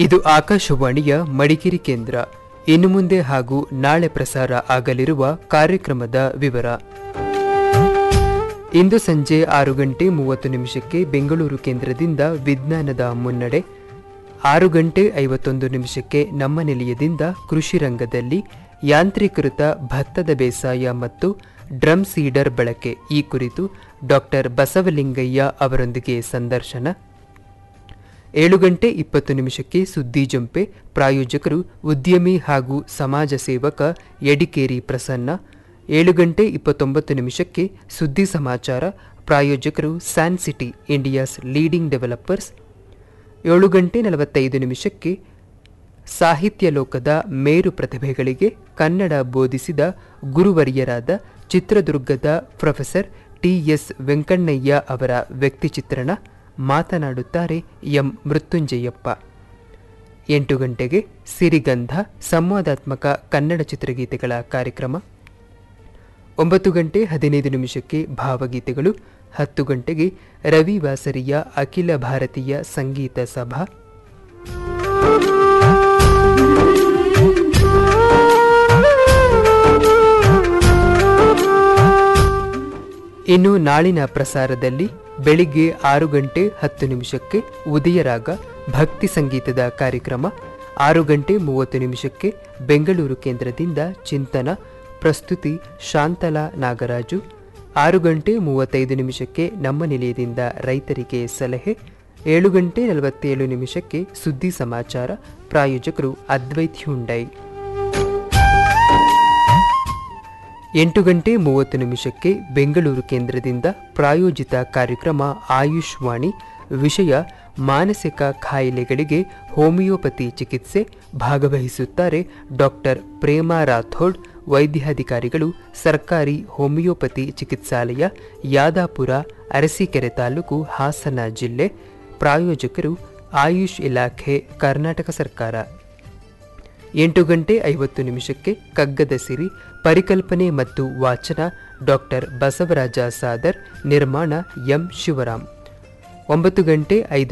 ಇದು ಆಕಾಶವಾಣಿಯ ಮಡಿಕೇರಿ ಕೇಂದ್ರ ಇನ್ನು ಮುಂದೆ ಹಾಗೂ ನಾಳೆ ಪ್ರಸಾರ ಆಗಲಿರುವ ಕಾರ್ಯಕ್ರಮದ ವಿವರ ಇಂದು ಸಂಜೆ ಆರು ಗಂಟೆ ಮೂವತ್ತು ನಿಮಿಷಕ್ಕೆ ಬೆಂಗಳೂರು ಕೇಂದ್ರದಿಂದ ವಿಜ್ಞಾನದ ಮುನ್ನಡೆ ಆರು ಗಂಟೆ ಐವತ್ತೊಂದು ನಿಮಿಷಕ್ಕೆ ನಮ್ಮ ನಿಲಯದಿಂದ ಕೃಷಿ ರಂಗದಲ್ಲಿ ಯಾಂತ್ರೀಕೃತ ಭತ್ತದ ಬೇಸಾಯ ಮತ್ತು ಡ್ರಮ್ ಸೀಡರ್ ಬಳಕೆ ಈ ಕುರಿತು ಡಾಕ್ಟರ್ ಬಸವಲಿಂಗಯ್ಯ ಅವರೊಂದಿಗೆ ಸಂದರ್ಶನ ಏಳು ಗಂಟೆ ಇಪ್ಪತ್ತು ನಿಮಿಷಕ್ಕೆ ಸುದ್ದಿ ಜಂಪೆ ಪ್ರಾಯೋಜಕರು ಉದ್ಯಮಿ ಹಾಗೂ ಸಮಾಜ ಸೇವಕ ಯಡಿಕೇರಿ ಪ್ರಸನ್ನ ಏಳು ಗಂಟೆ ಇಪ್ಪತ್ತೊಂಬತ್ತು ನಿಮಿಷಕ್ಕೆ ಸುದ್ದಿ ಸಮಾಚಾರ ಪ್ರಾಯೋಜಕರು sun city India's leading developers ಏಳು ಗಂಟೆ ನಲವತ್ತೈದು ನಿಮಿಷಕ್ಕೆ ಸಾಹಿತ್ಯ ಲೋಕದ ಮೇರು ಪ್ರತಿಭೆಗಳಿಗೆ ಕನ್ನಡ ಬೋಧಿಸಿದ ಗುರುವರಿಯರಾದ ಚಿತ್ರದುರ್ಗದ ಪ್ರೊಫೆಸರ್ ಟಿ ಎಸ್ ವೆಂಕಣ್ಣಯ್ಯ ಅವರ ವ್ಯಕ್ತಿಚಿತ್ರಣ ಮಾತನಾಡುತ್ತಾರೆ ಎಂ ಮೃತ್ಯುಂಜಯಪ್ಪ ಎಂಟು ಗಂಟೆಗೆ ಸಿರಿಗಂಧ ಸಂವಾದಾತ್ಮಕ ಕನ್ನಡ ಚಿತ್ರಗೀತೆಗಳ ಕಾರ್ಯಕ್ರಮ ಒಂಬತ್ತು ಗಂಟೆ ಹದಿನೈದು ನಿಮಿಷಕ್ಕೆ ಭಾವಗೀತೆಗಳು ಹತ್ತು ಗಂಟೆಗೆ ರವಿ ವಾಸರಿಯ ಅಖಿಲ ಭಾರತೀಯ ಸಂಗೀತ ಸಭಾ ಇನ್ನು ನಾಳಿನ ಪ್ರಸಾರದಲ್ಲಿ ಬೆಳಿಗ್ಗೆ ಆರು ಗಂಟೆ ಹತ್ತು ನಿಮಿಷಕ್ಕೆ ಉದಯರಾಗ ಭಕ್ತಿ ಸಂಗೀತದ ಕಾರ್ಯಕ್ರಮ ಆರು ಗಂಟೆ ಮೂವತ್ತು ನಿಮಿಷಕ್ಕೆ ಬೆಂಗಳೂರು ಕೇಂದ್ರದಿಂದ ಚಿಂತನ ಪ್ರಸ್ತುತಿ ಶಾಂತಲಾ ನಾಗರಾಜು ಆರು ಗಂಟೆ ಮೂವತ್ತೈದು ನಿಮಿಷಕ್ಕೆ ನಮ್ಮ ನಿಲಯದಿಂದ ರೈತರಿಗೆ ಸಲಹೆ ಏಳು ಗಂಟೆ ನಲವತ್ತೇಳು ನಿಮಿಷಕ್ಕೆ ಸುದ್ದಿ ಸಮಾಚಾರ ಪ್ರಾಯೋಜಕರು ಅದ್ವೈತ್ ಹ್ಯುಂಡೈ ಎಂಟು ಗಂಟೆ ಮೂವತ್ತು ನಿಮಿಷಕ್ಕೆ ಬೆಂಗಳೂರು ಕೇಂದ್ರದಿಂದ ಪ್ರಾಯೋಜಿತ ಕಾರ್ಯಕ್ರಮ ಆಯುಷ್ ವಾಣಿ ವಿಷಯ ಮಾನಸಿಕ ಕಾಯಿಲೆಗಳಿಗೆ ಹೋಮಿಯೋಪತಿ ಚಿಕಿತ್ಸೆ ಭಾಗವಹಿಸುತ್ತಾರೆ ಡಾಕ್ಟರ್ ಪ್ರೇಮಾ ರಾಥೋಡ್ ವೈದ್ಯಾಧಿಕಾರಿಗಳು ಸರ್ಕಾರಿ ಹೋಮಿಯೋಪತಿ ಚಿಕಿತ್ಸಾಲಯ ಯಾದಾಪುರ ಅರಸೀಕೆರೆ ತಾಲೂಕು ಹಾಸನ ಜಿಲ್ಲೆ ಪ್ರಾಯೋಜಕರು ಆಯುಷ್ ಇಲಾಖೆ ಕರ್ನಾಟಕ ಸರ್ಕಾರ ಎಂಟು ಗಂಟೆ ಐವತ್ತು ನಿಮಿಷಕ್ಕೆ ಕಗ್ಗದ ಸಿರಿ ಪರಿಕಲ್ಪನೆ ಮತ್ತು ವಾಚನ ಡಾಕ್ಟರ್ ಬಸವರಾಜ ಸಾದರ್ ನಿರ್ಮಾಣ ಎಂ ಶಿವರಾಮ್ ಒಂಬತ್ತು ಗಂಟೆ ಐದು